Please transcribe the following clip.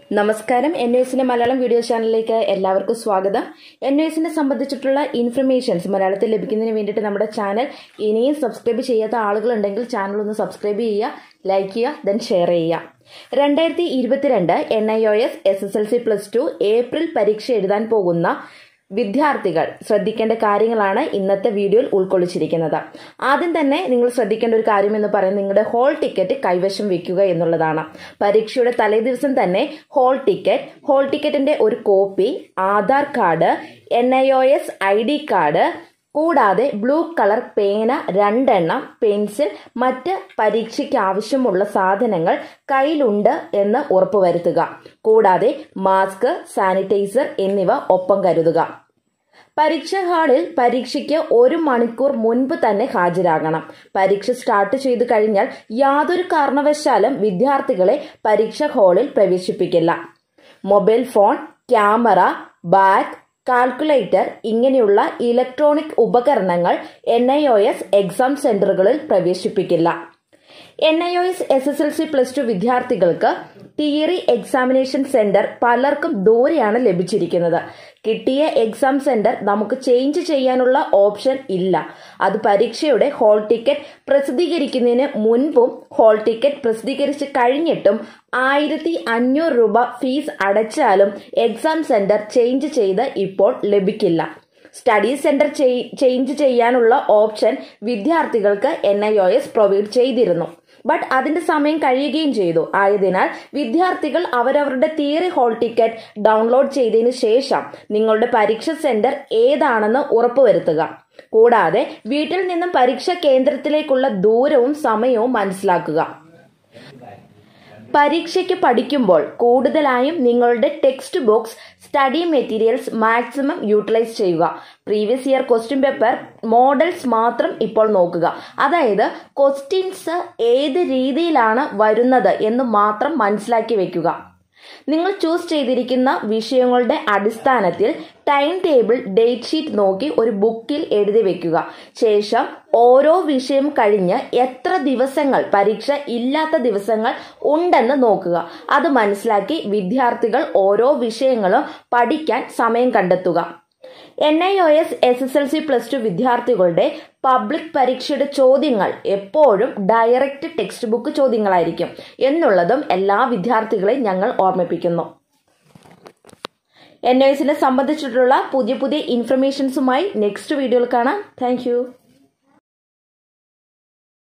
നമസ്കാരം എൻ എസിന്റെ മലയാളം വീഡിയോ ചാനലിലേക്ക് എല്ലാവർക്കും സ്വാഗതം എൻ എസിനെ സംബന്ധിച്ചിട്ടുള്ള ഇൻഫർമേഷൻസ് മലയാളത്തിൽ ലഭിക്കുന്നതിന് വേണ്ടിയിട്ട് നമ്മുടെ ചാനൽ ഇനിയും സബ്സ്ക്രൈബ് ചെയ്യാത്ത ആളുകളുണ്ടെങ്കിൽ ചാനൽ ഒന്ന് സബ്സ്ക്രൈബ് ചെയ്യുക ലൈക്ക് ചെയ്യുക ദെൻ ഷെയർ ചെയ്യുക രണ്ടായിരത്തി ഇരുപത്തിരണ്ട് N I O S S S L C plus two April പരീക്ഷ എഴുതാൻ പോകുന്ന വിദ്യാർത്ഥികൾ ശ്രദ്ധിക്കേണ്ട കാര്യങ്ങളാണ് ഇന്നത്തെ വീഡിയോയിൽ ഉൾക്കൊള്ളിച്ചിരിക്കുന്നത് ആദ്യം തന്നെ നിങ്ങൾ ശ്രദ്ധിക്കേണ്ട ഒരു കാര്യം എന്ന് പറയുന്നത് നിങ്ങളുടെ ഹോൾ ടിക്കറ്റ് കൈവശം വെക്കുക എന്നുള്ളതാണ് പരീക്ഷയുടെ തലേദിവസം തന്നെ ഹോൾ ടിക്കറ്റ് ഹോൾ ടിക്കറ്റിന്റെ ഒരു copy Aadhaar card N I O S I D card കൂടാതെ ബ്ലൂ കളർ പേന രണ്ടെണ്ണം പെൻസിൽ മറ്റ് പരീക്ഷയ്ക്ക് ആവശ്യമുള്ള സാധനങ്ങൾ കയ്യിലുണ്ട് എന്ന് ഉറപ്പുവരുത്തുക കൂടാതെ മാസ്ക് സാനിറ്റൈസർ എന്നിവ ഒപ്പം കരുതുക പരീക്ഷാ ഹാളിൽ പരീക്ഷയ്ക്ക് ഒരു മണിക്കൂർ മുൻപ് തന്നെ ഹാജരാകണം പരീക്ഷ സ്റ്റാർട്ട് ചെയ്തു കഴിഞ്ഞാൽ യാതൊരു കാരണവശാലും വിദ്യാർത്ഥികളെ പരീക്ഷാ ഹാളിൽ പ്രവേശിപ്പിക്കില്ല mobile phone camera bag calculator ഇങ്ങനെയുള്ള ഇലക്ട്രോണിക് ഉപകരണങ്ങൾ N I O S exam സെന്ററുകളിൽ പ്രവേശിപ്പിക്കില്ല N I O S S S L C plus two വിദ്യാർത്ഥികൾക്ക് തിയറി എക്സാമിനേഷൻ സെന്റർ പലർക്കും ദൂരെയാണ് ലഭിച്ചിരിക്കുന്നത് കിട്ടിയ എക്സാം സെന്റർ നമുക്ക് ചേഞ്ച് ചെയ്യാനുള്ള ഓപ്ഷൻ ഇല്ല അത് പരീക്ഷയുടെ ഹോൾ ടിക്കറ്റ് പ്രസിദ്ധീകരിക്കുന്നതിന് മുൻപും ഹോൾ ടിക്കറ്റ് പ്രസിദ്ധീകരിച്ച് കഴിഞ്ഞിട്ടും ആയിരത്തി അഞ്ഞൂറ് രൂപ ഫീസ് അടച്ചാലും എക്സാം സെന്റർ ചേഞ്ച് ചെയ്ത് ഇപ്പോൾ ലഭിക്കില്ല സ്റ്റഡി സെന്റർ ചേഞ്ച് ചെയ്യാനുള്ള ഓപ്ഷൻ വിദ്യാർത്ഥികൾക്ക് N I O S provide ചെയ്തിരുന്നു ബട്ട് അതിന്റെ സമയം കഴിയുകയും ചെയ്തു ആയതിനാൽ വിദ്യാർത്ഥികൾ അവരവരുടെ തിയറി ഹോൾ ടിക്കറ്റ് ഡൗൺലോഡ് ചെയ്തതിനു ശേഷം നിങ്ങളുടെ പരീക്ഷ സെന്റർ ഏതാണെന്ന് ഉറപ്പുവരുത്തുക കൂടാതെ വീട്ടിൽ നിന്നും പരീക്ഷാ കേന്ദ്രത്തിലേക്കുള്ള ദൂരവും സമയവും മനസ്സിലാക്കുക പരീക്ഷയ്ക്ക് പഠിക്കുമ്പോൾ കൂടുതലായും നിങ്ങളുടെ text books study materials maximum utilise ചെയ്യുക previous year question paper models മാത്രം ഇപ്പോൾ നോക്കുക അതായത് ക്വസ്റ്റ്യൻസ് ഏത് രീതിയിലാണ് വരുന്നത് എന്ന് മാത്രം മനസ്സിലാക്കി വെക്കുക നിങ്ങൾ ചൂസ് ചെയ്തിരിക്കുന്ന വിഷയങ്ങളുടെ അടിസ്ഥാനത്തിൽ ടൈം ടേബിൾ ഡേറ്റ് ഷീറ്റ് നോക്കി ഒരു ബുക്കിൽ എഴുതി വെക്കുക ശേഷം ഓരോ വിഷയം കഴിഞ്ഞ് എത്ര ദിവസങ്ങൾ പരീക്ഷ ഇല്ലാത്ത ദിവസങ്ങൾ ഉണ്ടെന്ന് നോക്കുക അത് മനസ്സിലാക്കി വിദ്യാർത്ഥികൾ ഓരോ വിഷയങ്ങളും പഠിക്കാൻ സമയം കണ്ടെത്തുക N I O S S S L C plus two വിദ്യാർത്ഥികളുടെ പബ്ലിക് പരീക്ഷയുടെ ചോദ്യങ്ങൾ എപ്പോഴും ഡയറക്റ്റ് ടെക്സ്റ്റ് ബുക്ക് ചോദ്യങ്ങളായിരിക്കും എന്നുള്ളതും എല്ലാ വിദ്യാർത്ഥികളെയും ഞങ്ങൾ ഓർമ്മിപ്പിക്കുന്നു എൻ ഒ എസിനെ സംബന്ധിച്ചിട്ടുള്ള പുതിയ പുതിയ ഇൻഫർമേഷൻസുമായി നെക്സ്റ്റ് വീഡിയോയിൽ കാണാം താങ്ക്